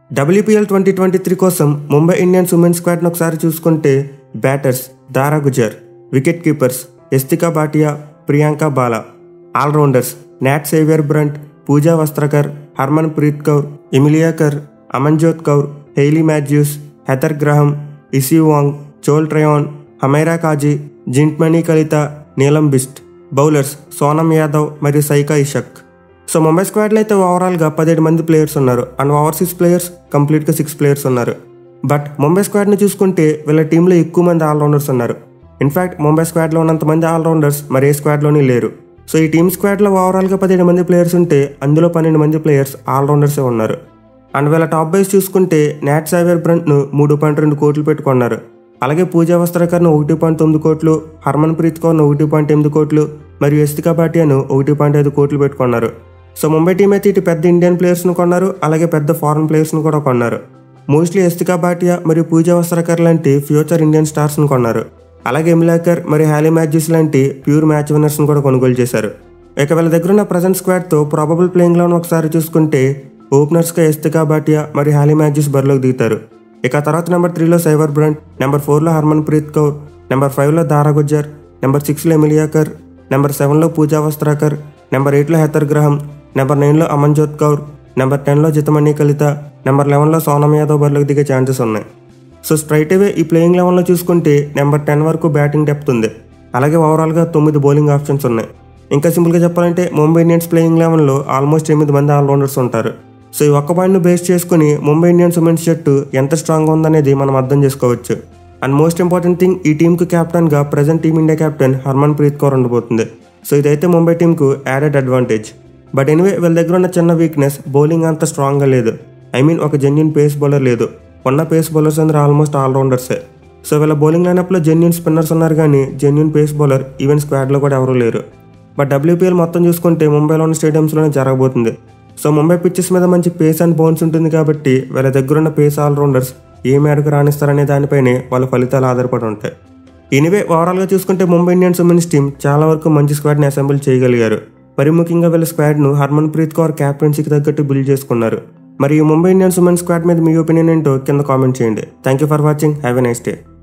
WPL twenty twenty three కోసం Mumbai Indians women's స్క్వాడ్ను ఒకసారి చూసుకుంటే batters Dhara Gujjar wicket keepers Yastika Bhatia Priyanka Bala allrounders Nat Sciver Brunt Pooja Vastrakar Harmanpreet Kaur Amelia Kerr Amanjot Kaur Hayley Matthews Heather Graham Issy వాంగ్ చోల్ ట్రయాన్ హమైరా కాజీ జింట్మణి కలిత నీలం బిస్ట్ bowlers Sonam Yadav మరియు సైకా ఇషక్ so Mumbai స్క్వాడ్లో అయితే ఓవరాల్గా పదిహేడు మంది ప్లేయర్స్ ఉన్నారు అండ్ ఓవర్సీస్ ప్లేయర్స్ కంప్లీట్గా సిక్స్ ప్లేయర్స్ ఉన్నారు బట్ ముంబై స్క్వాడ్ని చూసుకుంటే వీళ్ళ టీంలో ఎక్కువ మంది ఆల్రౌండర్స్ ఉన్నారు ఇన్ఫాక్ట్ ముంబై స్క్వాడ్లో ఉన్నంత మంది ఆల్రౌండర్స్ మరి ఏ స్క్వాడ్లోనే లేరు సో ఈ టీమ్ స్క్వాడ్లో ఓవరాల్గా పదిహేడు మంది ప్లేయర్స్ ఉంటే అందులో పన్నెండు మంది ప్లేయర్స్ ఆల్రౌండర్సే ఉన్నారు అండ్ వీళ్ళ టాప్ బైస్ చూసుకుంటే నాట్ సావేర్ బ్రంట్ను మూడు పాయింట్ రెండు కోట్లు పెట్టుకున్నారు అలాగే పూజా వస్త్రకర్ను ఒకటి పాయింట్ తొమ్మిది కోట్లు హర్మన్ ప్రీత్ కౌర్ను ఒకటి పాయింట్ ఎనిమిది కోట్లు మరియు ఎస్తికా భాటియాను ఒకటి పాయింట్ ఐదు కోట్లు పెట్టుకున్నారు సో ముంబై టీం అయితే ఇటు పెద్ద ఇండియన్ ప్లేయర్స్ను కొన్నారు అలాగే పెద్ద ఫారెన్ ప్లేయర్స్ను కూడా కొన్నారు మోస్ట్లీ ఎస్తికా భాటియా మరియు పూజా వస్త్రకర్ లాంటి ఫ్యూచర్ ఇండియన్ స్టార్స్ను కొన్నారు అలాగే ఎమిలాకర్ మరియు హ్యాలీ మ్యాచెస్ లాంటి ప్యూర్ మ్యాచ్ విన్నర్స్ని కూడా కొనుగోలు చేశారు ఇక వీళ్ళ దగ్గర ఉన్న ప్రజెంట్ స్క్వాడ్తో ప్రాబబుల్ ప్లేయింగ్ లోన్ ఒకసారి చూసుకుంటే ఓపెనర్స్గా ఎస్తికా భాటియా మరియు హ్యాలీ మ్యాచెస్ బరిలోకి దిగుతారు ఇక తర్వాత నెంబర్ త్రీలో సైవర్ బ్రంట్ నెంబర్ ఫోర్లో హర్మన్ ప్రీత్ కౌర్ నెంబర్ ఫైవ్లో దారా గుజ్జర్ నెంబర్ సిక్స్లో ఎమిలియాకర్ నెంబర్ సెవెన్లో పూజా వస్త్రాకర్ నెంబర్ ఎయిట్లో హెతర్ గ్రహం నెంబర్ నైన్లో అమన్జోత్ కౌర్ నెంబర్ టెన్లో జితమణి కలిత నెంబర్ లెవెన్లో సోనం యాదవ్ బరిలోకి దిగే ఛాన్సెస్ ఉన్నాయి సో స్ట్రైట్ అవే ఈ ప్లేయింగ్ లెవెన్లో చూసుకుంటే నెంబర్ టెన్ వరకు బ్యాటింగ్ డెప్త్ ఉంది అలాగే ఓవరాల్గా తొమ్మిది బౌలింగ్ ఆప్షన్స్ ఉన్నాయి ఇంకా సింపుల్గా చెప్పాలంటే ముంబై ఇండియన్స్ ప్లేయింగ్ లెవెన్లో ఆల్మోస్ట్ ఎనిమిది మంది ఆల్రౌండర్స్ ఉంటారు సో ఈ ఒక్క పాయింట్ను బేస్ చేసుకుని ముంబై ఇండియన్స్ ఉమెన్స్ జట్టు ఎంత స్ట్రాంగ్ ఉందనేది మనం అర్థం చేసుకోవచ్చు అండ్ మోస్ట్ ఇంపార్టెంట్ థింగ్ ఈ టీంకు కెప్టెన్గా present team India captain Harmanpreet Kaur ఉండబోతుంది సో ఇదైతే ముంబై టీంకు యాడెడ్ అడ్వాంటేజ్ బట్ ఎనివే వీళ్ళ దగ్గర ఉన్న చిన్న వీక్నెస్ బౌలింగ్ అంత స్ట్రాంగ్గా లేదు ఐ మీన్ ఒక జెన్యున్ పేస్ బౌలర్ లేదు ఉన్న పేస్ బౌలర్స్ అందరూ ఆల్మోస్ట్ ఆల్రౌండర్సే సో వీళ్ళ బౌలింగ్ లైనప్లో జెన్యున్ స్పిన్నర్స్ ఉన్నారు కానీ జెన్యున్ పేస్ బౌలర్ ఈవెన్ స్క్వాడ్లో కూడా ఎవరూ లేరు బట్ డబ్ల్యూపీఎల్ మొత్తం చూసుకుంటే ముంబైలో ఉన్న స్టేడియంస్లోనే జరగబోతుంది సో ముంబై పిచ్చెస్ మీద మంచి పేస్ అండ్ బౌన్స్ ఉంటుంది కాబట్టి వీళ్ళ దగ్గరున్న పేస్ ఆల్రౌండర్స్ ఏ మేరకు రాణిస్తారనే దానిపైనే వాళ్ళ ఫలితాలు ఆధారపడి ఉంటాయి ఎనివే ఓవరాల్గా చూసుకుంటే ముంబై ఇండియన్స్ ఉమెన్స్ టీం చాలా వరకు మంచి స్క్వాడ్ని అసెంబ్లీ చేయగలిగారు మరి ముఖ్యంగా వీళ్ళ స్క్వాడ్ను హర్మన్ ప్రీత్ కౌర్ క్యాప్టెన్సీకి తగ్గట్టు బిల్డ్ చేసుకున్నారు మరి ఈ ముంబై ఇండియన్స్ ఉమెన్స్ స్క్వాడ్ మీద మీ ఒపీనియన్ ఏంటో కింద కామెంట్ చేయండి thank you for watching have a nice day